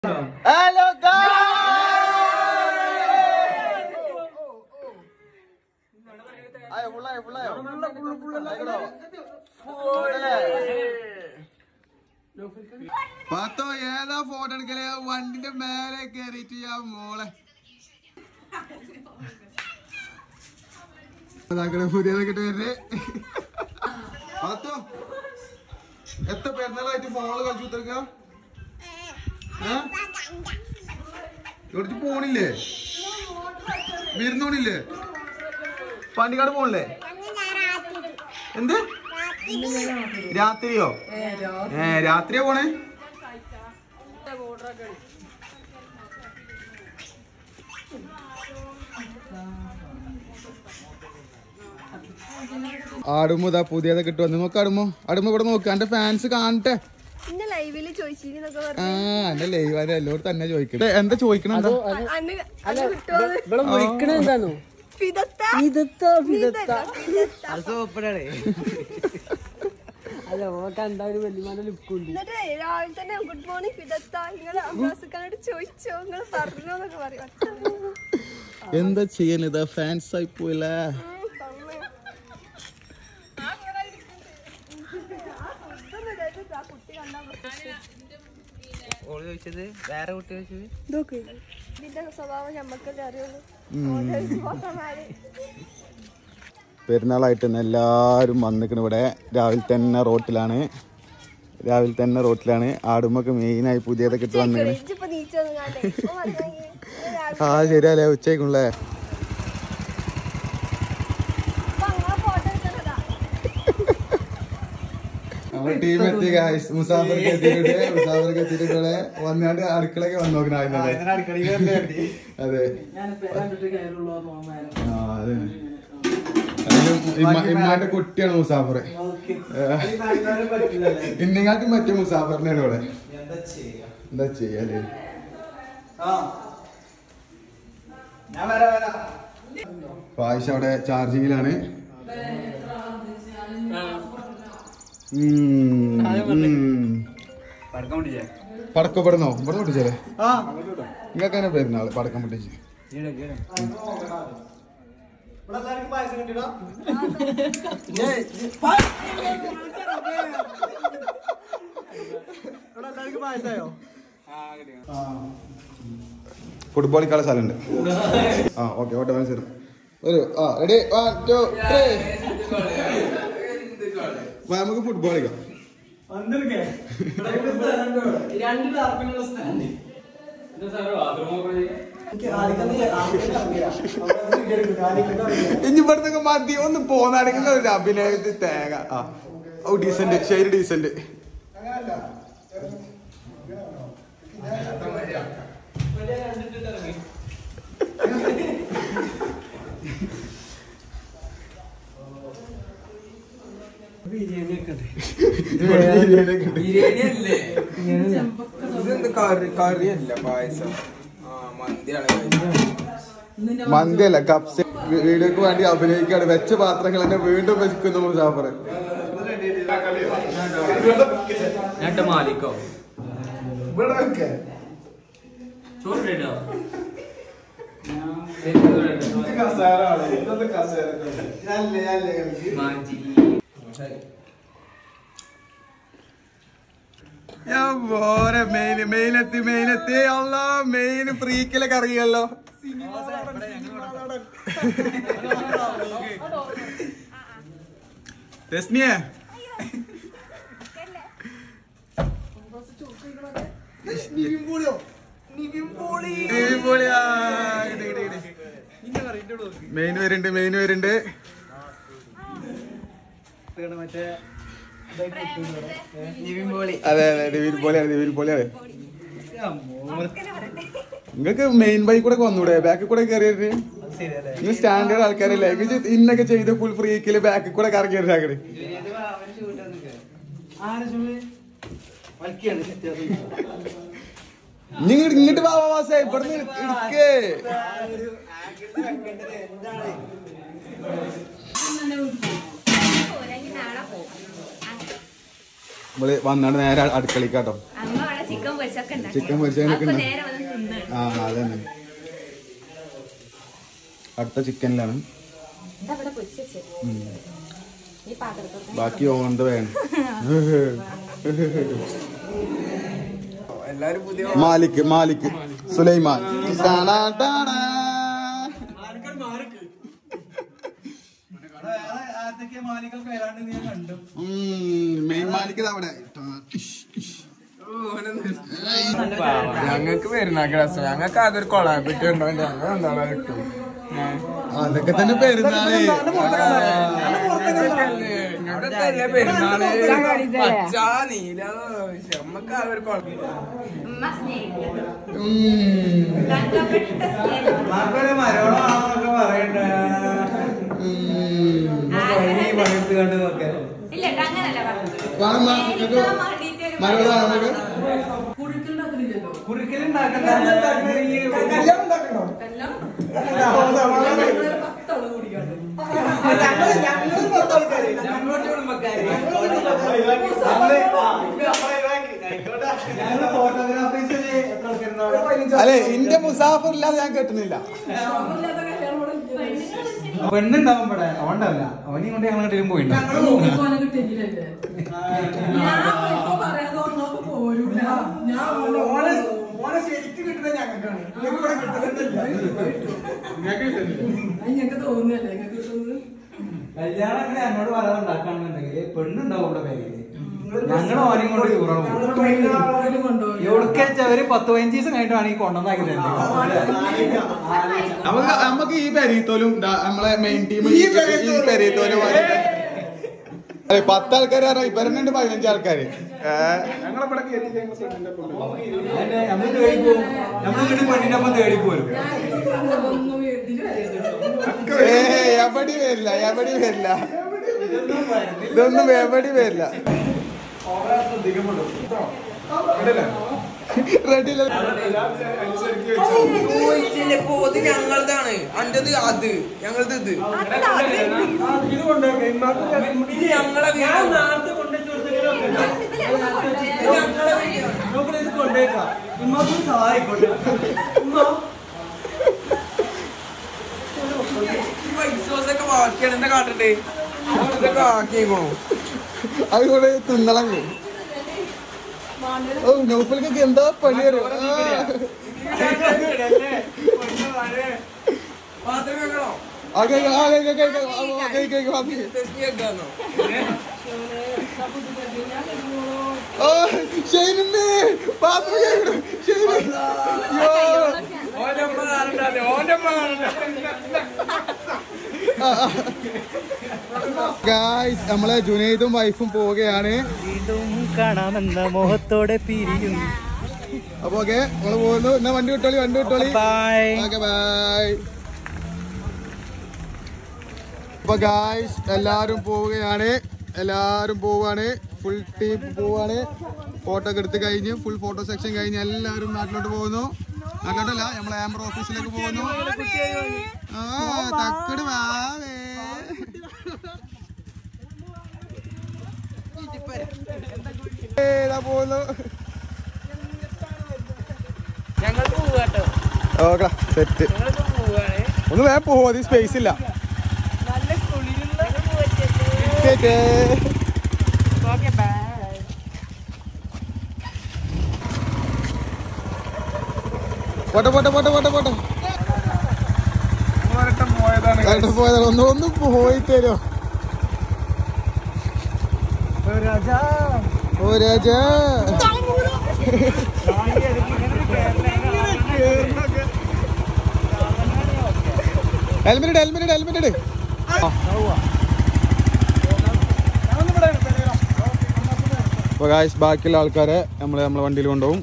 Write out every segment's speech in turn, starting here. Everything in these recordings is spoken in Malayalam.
ഹലോ പത്തോ ഏതാ ഫോട്ടോ എടുക്കലേ വണ്ടിന്റെ മേലെ കേറിയിട്ട് ഞാൻ മോളെ അതാക്കണ പുതിയതൊക്കെ ഇട്ട് വരുന്നേ പത്തോ എത്ര പെരുന്നാളായിട്ട് ഫോണില് കളിച്ചു കുത്തിരിക്ക ഇവിടേക്ക് പോണില്ലേ വിരുന്നോണില്ലേ പാണ്ടിക്കാട് പോണില്ലേ എന്ത് രാത്രിയോ ഏ രാത്രിയാ പോണേ ആടുമ്പോ ഇതാ പുതിയതൊക്കെ ഇട്ട് വന്നു നോക്ക് ആടുമ്പോ ആടുമ്പോ ഇവിടെ നോക്ക് എന്റെ ഫാൻസ് കാണട്ടെ ഇന്ന് ലൈവില് ചോദിച്ചിരുന്നൊക്കെ ആ എന്റെ ലൈവ് എല്ലാവരും തന്നെ ചോദിക്കട്ടെ എന്താ ചോദിക്കണ എന്താ അന്ന് അന്ന് കിട്ടുമോ ഇവിടെ വിളിക്കണ എന്താണോ ഫിദത്ത ഇതത്ത ഫിദത്ത ഫിദത്ത അല്ല ഓ കണ്ട ഒരു വലിയ ലുക്ക് ഉണ്ട് എന്നിട്ട് രാവിലെ തന്നെ ഗുഡ് മോർണിംഗ് ഫിദത്ത നിങ്ങൾ അബ്ബാസിക്കാനോട് ചോദിച്ചോ നിങ്ങൾ പറഞ്ഞോ എന്നൊക്കെ പറയും എന്താ ചെയ്യാനിതാ ഫാൻസ് ആയി പോയില്ലേ ഉം, തന്നു. ആ ഫുഡൊന്നും ഇതായിട്ട് ആ കുട്ടി കണ്ടാ ഓള് ചോദിച്ചത് വേറെ കുട്ടി ചോദിച്ചത് ഇതിന്റെ സ്വഭാവം ഞമ്മക്കല്ലേ അറിയുള്ളൂ പോക്കന്മാര് പെരുന്നാളായിട്ട് ഇന്ന് എല്ലാവരും വന്നിക്കണ് ഇവിടെ രാവിലെ തന്നെ റോട്ടിലാണ് രാവിലെ തന്നെ റോട്ടിലാണ് ആടുമ്പൊക്കെ മെയിനായി പുതിയതൊക്കെ ഇട്ട് വന്നിക്കണ് ഇപ്പൊ നീച്ചൊന്നും കണ്ടേ ഇപ്പൊ വന്നെങ്കിൽ ആ ശരിയല്ലേ ഉച്ചയ്ക്കുള്ളേ അപ്പൊ അങ്ങനെ ഫോട്ടോ എടുക്കുന്നതാ നമ്മുടെ ടീം എത്തി guys. മുസാഫർക്ക് എത്തിയിട്ടുണ്ട് മുസാഫർക്ക് എത്തിയിട്ടുണ്ട് ഇവിടെ വന്നാണ്ട് അടുക്കളയൊക്കെ വന്നു നോക്കണ അതെ ആ അതെ അതിലും ഇമ്മ- ഇമ്മാന്റെ കുട്ടിയാണ് മുസാഫർ ഇന്നെങ്ങാട്ടി മറ്റേ മുസാഫറിനാണ് ഇവിടെ എന്താ ചെയ്യാല്ലേ പായസ അവിടെ ചാർജിങ്ങിലാണ് ഉം, ഉം. പടക്കം ഇവിടുന്നോ ഇവിടെ പൊട്ടിച്ചേ നിങ്ങൾക്ക് തന്നെ പെരുന്നാള് പടക്കം പൊട്ടിച്ച് ഫുട്ബോൾ കളി സ്ഥലമുണ്ട് ആ ഓക്കെ ഓട്ടെ മത്സരം ഒരു ആ റെഡി വൺ ടു ത്രീ നമുക്ക് ഫുട്ബോൾ കളിക്കാം ഇനി ഇവിടുന്നൊക്കെ മതി ഒന്ന് പോന്നാണെങ്കിൽ ഒരു അഭിനയത്തിൽ തേങ്ങ ആ ഓ ഡീസന്റ് ശരി ഡീസന്റ് ബിരിയാണി അല്ലേ ഇതെന്ത് കറി കറിയല്ല പായസം ആ മന്തിയാണ് പായസം മന്തിയല്ല കപ്സ് വീഡിയോക്ക് വേണ്ടി അഭിനയിക്കാണ് വെച്ച പാത്രങ്ങൾ തന്നെ വീണ്ടും വെക്കുന്നു മുസാഫർ ഞാൻ മാലിക്കോ ചോറ് റെഡിയോ മാഞ്ചി ഞാൻ പോരെ മെയിൻ മെയിനെത്തി മെയിനെത്തി അല്ല മെയിൻ ഫ്രീക്കിലൊക്കെ അറിയല്ലോ രശ്മിയെ മെയിൻ വരുന്നുണ്ട് മെയിൻ വരുന്നുണ്ട് അതെ അതെ ദിവിൻ പോലെയാണ് ദിവിൻ പോലെയാണ് നിങ്ങൾക്ക് മെയിൻ ബൈക്ക് കൂടെ വന്നൂടെ ബാക്കിൽ കൂടെ കയറിയിട്ട് നിങ്ങൾ സ്റ്റാൻഡേർഡ് ആൾക്കാരല്ലേ ഇങ്ങ് ഇന്നൊക്കെ ചെയ്ത് ഫുൾ ഫ്രീക്കില് ബാക്കിൽ കൂടെ കറങ്ങിയിട്ട് അങ്ങട് നിങ്ങൾ ഇങ്ങോട്ട് വാ വാസേ ഇവിടുന്ന് ഇടുക്കേ നമ്മള് വന്നാണ്ട് നേരെ അടുക്കളിക്കാട്ടോ അമ്മ അവിടെ ചിക്കൻ പൊരിച്ച ചിക്കൻ പൊരിച്ചതിനൊക്കെ ഉണ്ട് ആ അതന്നെ അടുത്ത ചിക്കനിലാണ് ഉം. ബാക്കി ഓൺ ദ വേണം എല്ലാരും പുതിയ മാലിക് മാലിക് സുലൈമാൻ ടാടാ, ടാടാ. ഉം, മെയിൻ മാലിക് ദാ അവിടെ ഞങ്ങക്ക് പെരുന്നാക്ക് രസം ഞങ്ങക്ക് ആകെ ഒരു കൊളാബിറ്റ് ഉണ്ടോ ഞങ്ങൾ എന്താണ് കിട്ടും അതൊക്കെ തന്നെ പെരുന്നാള് പെരുന്നാള് പച്ച നീല നമ്മക്ക് ആകെ ഒരു കൊള ഉം, ഉം. ഇല്ല അങ്ങനല്ല പറഞ്ഞത് വേണം, വേണം, നിങ്ങക്ക് മരട് വേണം നിങ്ങക്ക്? അല്ലെ ഇന്റെ മുസാഫർ ഇല്ലാതെ ഞാൻ കേട്ടുന്നില്ല പെണ്ണുണ്ടാവും ഇവിടെ അവണ്ടല്ല അവനെ കൊണ്ട് ഞങ്ങൾ എങ്ങോട്ടും പോയിട്ടുണ്ട് കല്യാണം അങ്ങനെ എന്നോട് പറയാതെ ഉണ്ടാക്കാണെന്നുണ്ടെങ്കിൽ പെണ്ണുണ്ടാവും ഇവിടെ പേര് ഞങ്ങൾ ഓനെയും കൊണ്ട് ടൂറാണ് എവിടേക്ക് ഒരു പത്ത് പതിനഞ്ച് ദിവസം കഴിഞ്ഞിട്ടാണ് ഈ കൊണ്ടുവന്നാക്കി തരുന്നത് നമുക്ക് നമുക്ക് ഈ പെരീത്തോലും ദാ നമ്മളെ മെയിൻ ടീം ഈ പെരീത്തോലും അതെ പത്ത് ആൾക്കാർ പറഞ്ഞാൽ ഇവരുണ്ട് പതിനഞ്ച് ആൾക്കാര് ഏ, നമ്മൾ തേടി പോകും നമ്മൾ വീട് പെണ്ണിന്റെ ഒപ്പം തേടി പോരും ഏ എവിടെ വരില്ല എവിടെ വരില്ല ഇതൊന്നും എവിടെ വരില്ല റെഡി പോത് ഞങ്ങളതാണ് അന്റത് അത് ഞങ്ങളത് ഇത് ഇത് ഞങ്ങളെ പൈസൊക്കെ ബാക്കിയാണ് എന്താ കാട്ടണ്ടേ ഇതൊക്കെ ആക്കിയേക്കണു അതുകൊണ്ട് തിന്നളങ്ങ് ഓ നൗഫൽക്കൊക്കെ എന്താ പണി അറിയോ? ആ. പാത്രം വെക്കണോ ആ, കഴി, ആ, കഴി, കഴി, കഴി, ആ, ആ, കഴി, കഴി, വാ. ടെസ്റ്റ് വെക്കാന്നോ ആ, ഷൈനുമ്മേ, പാത്രം കഴിക്കണം. ഷൈന്. അയ്യോ. ഓന്റെ അമ്മ കാണണ്ടേ ഓന്റെ അമ്മ കാണണ്ടേ ഗായ്സ് നമ്മളെ ജുനൈദും വൈഫും പോവുകയാണ് വീണ്ടും കാണാമെന്ന മോഹത്തോടെ പിരിയും അപ്പൊ ഓക്കെ നമ്മള് പോകുന്നു എന്നാ വണ്ടി വിട്ടോളി വണ്ടി വിട്ടോളി ബൈ ഓക്കെ ബൈ അപ്പൊ ഗായ്സ് എല്ലാരും പോവുകയാണ് എല്ലാരും പോവാണ് ഫുൾ ടീം പോവാണ് ഫോട്ടോ ഒക്കെ എടുത്ത് കഴിഞ്ഞ് ഫുൾ ഫോട്ടോ സെക്ഷൻ കഴിഞ്ഞ് എല്ലാരും നാട്ടിലോട്ട് പോകുന്നു നാട്ടിലോട്ടല്ല നമ്മളെ ആംബർ ഓഫീസിലേക്ക് പോകുന്നു ആ തക്കട് വാവേ ഏതാ പോകുന്നു ഞങ്ങൾ പോവാട്ടോ ഓക്കെ സെറ്റ് ഞങ്ങളിപ്പോ പോവാണ് ഒന്ന് വേഗം പോവോ അത് സ്പേസ് ഇല്ല നല്ല കുളിരുന്ന കേക്കേ. ഓക്കെ ബൈ പോട്ടെ പോട്ടെ പോട്ടെ പോട്ടെ പോട്ടെ പോയതാണ് കറണ്ട് പോയതാണ് ഒന്ന് ഒന്ന് പോയി തരോ ഓ രാജാ ഹെൽമെറ്റ് ഹെൽമെറ്റ് ഹെൽമെറ്റ് അപ്പൊ ഗായ്സ് ബാക്കിയുള്ള ആൾക്കാരെ നമ്മള് നമ്മളെ വണ്ടിയിൽ കൊണ്ടുപോകും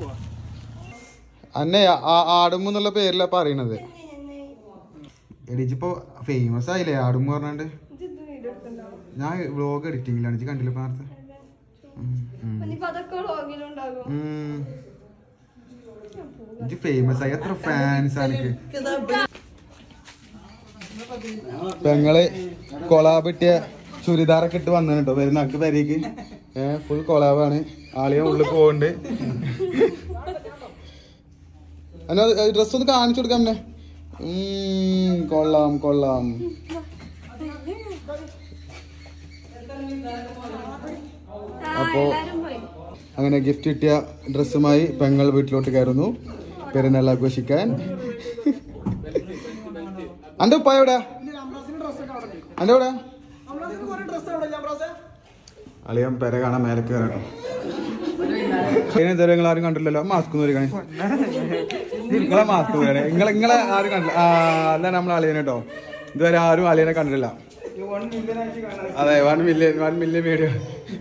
അന്നെ ആടുമ്പ് എന്നുള്ള പേരിലാ പറയണത് എടിച്ചിപ്പോ ഫേമസ് ആയില്ലേ ആടുമ്പ് പറഞ്ഞാണ്ട് ഞാൻ വ്ലോഗ് എഡിറ്റിംഗിലാണ് ഇജ്ജ് കണ്ടില്ല ഇപ്പൊ നേരത്തെ ഉം, ഉം. ഇനിയിപ്പോ അതൊക്കെ വ്ളോഗിലുണ്ടാകും ഉം. ഇജ്ജ് ഫേമസ് ആയി എത്ര ഫാൻസ് ആണ് എനിക്ക് പെങ്ങള് കൊളാബിട്ടിയ ചുരിദാറൊക്കെ ഇട്ട് വന്നു കേട്ടോ പെരുന്നാക്ക് പെരേക്ക് ഏഹ് ഫുൾ കൊളാബാണ് ആളിയ ഉള്ളിൽ പോകുന്നുണ്ട് എന്നാ ഡ്രസ് ഒന്ന് കാണിച്ചു കൊടുക്കാം എന്നെ ഉം, കൊള്ളാം കൊള്ളാം അപ്പോ അങ്ങനെ ഗിഫ്റ്റ് കിട്ടിയ ഡ്രസ്സുമായി പെങ്ങൾ വീട്ടിലോട്ട് കയറുന്നു പെരുന്നാൾ ആഘോഷിക്കാൻ അന്റെ ഉപ്പ എവിടെ അന്റെ എവിടെ അളിയൻ പെര കാണാൻ മേലെ കയറട്ടോ ഇതുവരെ നിങ്ങൾ ആരും കണ്ടില്ലല്ലോ മാസ്ക് ഒന്ന് കാണി നിങ്ങളെ മാസ്ക് വേണേ നിങ്ങളെ നിങ്ങളെ ആരും കണ്ടില്ല ആ അല്ല നമ്മൾ അളിയൻ കേട്ടോ ഇതുവരെ ആരും അളിയനെ കണ്ടിട്ടില്ല അതെ one million one million video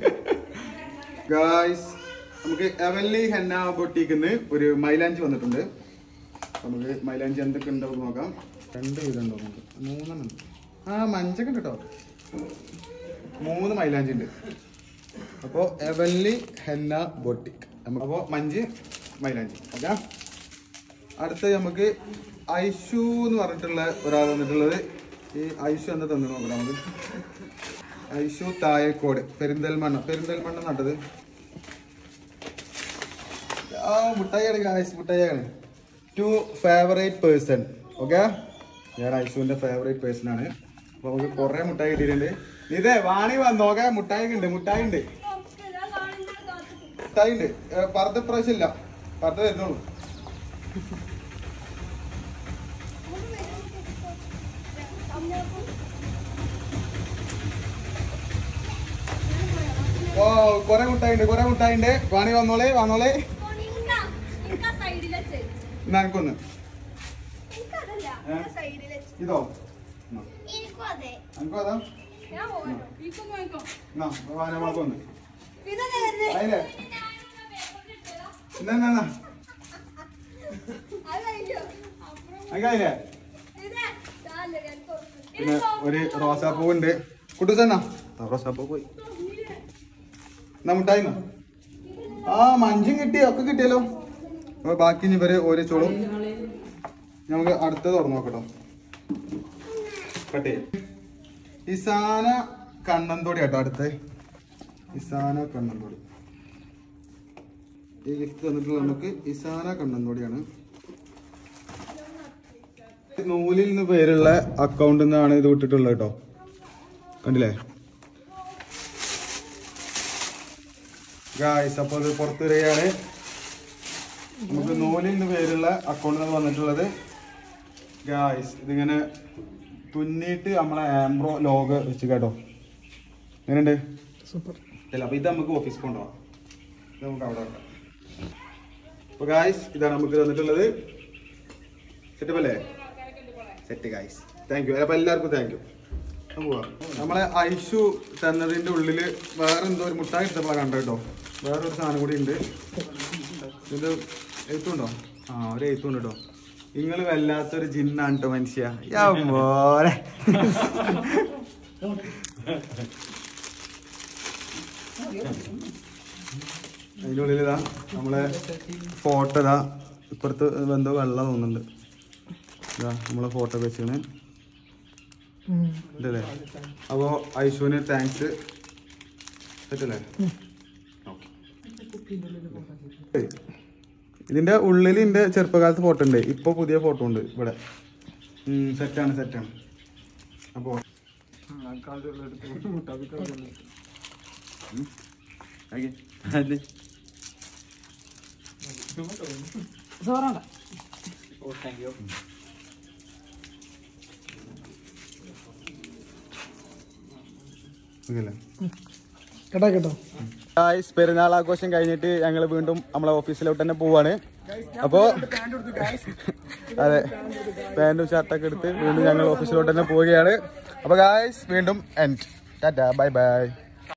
guys നമുക്ക് എവൻലി ഹെന്ന ബൊട്ടീക്കിന്ന് ഒരു മൈലാഞ്ചി വന്നിട്ടുണ്ട് നമുക്ക് മൈലാഞ്ചി എന്തൊക്കെ ഉണ്ടോ എന്ന് നോക്കാം രണ്ട് വീതം ഉണ്ടോ നമുക്ക് മൂന്നെണ്ണം ഉണ്ട് ആ മഞ്ചൊക്കെ ഉണ്ട് കേട്ടോ മൂന്ന് മൈലാഞ്ചി ഉണ്ട് അപ്പോൾ എവൻലി ഹെന്ന ബൊട്ടിക് അപ്പോൾ മഞ്ച് മൈലാഞ്ചി ഓക്കെ അടുത്ത നമുക്ക് ഐഷു എന്ന് പറഞ്ഞിട്ടുള്ള ഒരാൾ വന്നിട്ടുള്ളത് ഈ ഐഷു എന്താ തന്നെ നോക്കാം നമുക്ക് ഐഷു തായക്കോട് പെരിന്തൽമണ്ണ പെരിന്തൽമണ്ണ നട്ടത് ആ മുട്ടായിയാണ് ഗായ്സ് മുട്ടായിയാണ് ടു ഫേവറേറ്റ് പേഴ്സൺ ഓക്കെ ഞാൻ ഐഷുവിന്റെ ഫേവറേറ്റ് പേഴ്സൺ ആണ് അപ്പൊ നമുക്ക് കുറെ മുട്ടായി കിട്ടിയിട്ടുണ്ട് ഇതേ വാണി വന്നു ഓക്കെ മുട്ടായി ഉണ്ട് മുട്ടായി ഉണ്ട് മുട്ടായി ഉണ്ട് പറത്ത പ്രാവശ്യം ഇല്ല പറത്ത വരുന്നുള്ളൂ ഓ കൊറേ മുട്ടായി ഉണ്ട് കൊറേ മുട്ടായി ഉണ്ട് വാണി വന്നോളേ വന്നോളേ എന്നാ എനിക്കൊന്ന് ഇതോ എന്നാ. എനിക്കും അതാ എന്നാ വാനമാക്കൊന്ന് അതിലെ എന്നാ എന്നാ, എന്നാ അതിലെ പിന്നെ ഒരു റോസാപ്പൂ ഉണ്ട് കുട്ടൂസന്നാ റോസാപ്പൂ പോയി എന്നാ മുട്ടായിന്നോ ആ മഞ്ചും കിട്ടി ഒക്കെ കിട്ടിയല്ലോ അപ്പൊ ബാക്കി ഇനി ഇവര് ഓരോച്ചോളും നമുക്ക് അടുത്തത് തുറന്നു നോക്കട്ടോ കട്ട് ഇസാന കണ്ണന്തോടി കേട്ടോ അടുത്ത് ഇസാന കണ്ണന്തോടി ഈ ഗിഫ്റ്റ് തന്നിട്ടുള്ള നമുക്ക് ഇസാന കണ്ണന്തോടിയാണ് നൂലിൽ നിന്ന് പേരുള്ള അക്കൗണ്ടിൽ നിന്നാണ് ഇത് വിട്ടിട്ടുള്ളത് കേട്ടോ കണ്ടില്ലേ ഗായ്സ് അപ്പോൾ ഇത് പുറത്തു വരികയാണ് നമുക്ക് നൂലിൽ നിന്ന് പേരുള്ള അക്കൗണ്ടിൽ നിന്ന് വന്നിട്ടുള്ളത് ഗായ്സ് ഇതിങ്ങനെ തുന്നിയിട്ട് നമ്മളെ ആംബ്രോ ലോഗ് വെച്ച് കേട്ടോ എങ്ങനെയുണ്ട് സൂപ്പർ ഇല്ല അപ്പൊ ഇത് നമുക്ക് ഓഫീസിൽ കൊണ്ടുപോകാം ഇത് നമുക്ക് അവിടെ വെക്കാം അപ്പൊ ഗായ്സ് ഇതാണ് നമുക്ക് തന്നിട്ടുള്ളത് സെറ്റപ്പ് അല്ലേ സെറ്റ് ഗായ്സ് താങ്ക് യു അപ്പൊ എല്ലാവർക്കും താങ്ക് യു നമ്മളെ ഐഷു തന്നതിന്റെ ഉള്ളില് വേറെ എന്തോ ഒരു മുട്ടായി എടുത്തപ്പോഴാണ് കണ്ടോ കേട്ടോ വേറെ ഒരു സാധനം കൂടി ഉണ്ട് ഇത് എഴുത്തുണ്ടോ ആ ഒരു എഴുത്തുണ്ട് കേട്ടോ നിങ്ങൾ വല്ലാത്തൊരു ജിന്നാണ് കേട്ടോ മനുഷ്യ യാ മോനെ അതിന്റെ ഉള്ളിൽ ഇതാ നമ്മളെ ഫോട്ടോ ഇതാ ഇപ്പുറത്ത് എന്തോ വെള്ളം തോന്നുന്നുണ്ട് ഇതാ നമ്മളെ ഫോട്ടോ വെച്ചാണ് ഇതല്ലേ അപ്പോ ഐശുവിന് താങ്ക്സ് സെറ്റല്ലേ Okay. ഇതിന്റെ ഉള്ളിൽ ഇതിന്റെ ചെറുപ്പകാലത്ത് ഫോട്ടോ ഉണ്ട് ഇപ്പൊ പുതിയ ഫോട്ടോ ഉണ്ട് ഇവിടെ സെറ്റാണ് സെറ്റാണ് അപ്പോ ഉം. ആക്കി. അത്. സോറാണ്ട Okay അല്ലേ? കേട്ടോ കേട്ടോ ഗായ്സ് പെരുന്നാൾ ആഘോഷം കഴിഞ്ഞിട്ട് ഞങ്ങൾ വീണ്ടും നമ്മളെ ഓഫീസിലോട്ട് തന്നെ പോവാണ് അപ്പോ അതെ പാന്റും ഷർട്ടൊക്കെ എടുത്ത് വീണ്ടും ഞങ്ങൾ ഓഫീസിലോട്ട് തന്നെ പോവുകയാണ് അപ്പൊ ഗായ്സ് വീണ്ടും എൻഡ് ടാറ്റ ബൈ ബൈ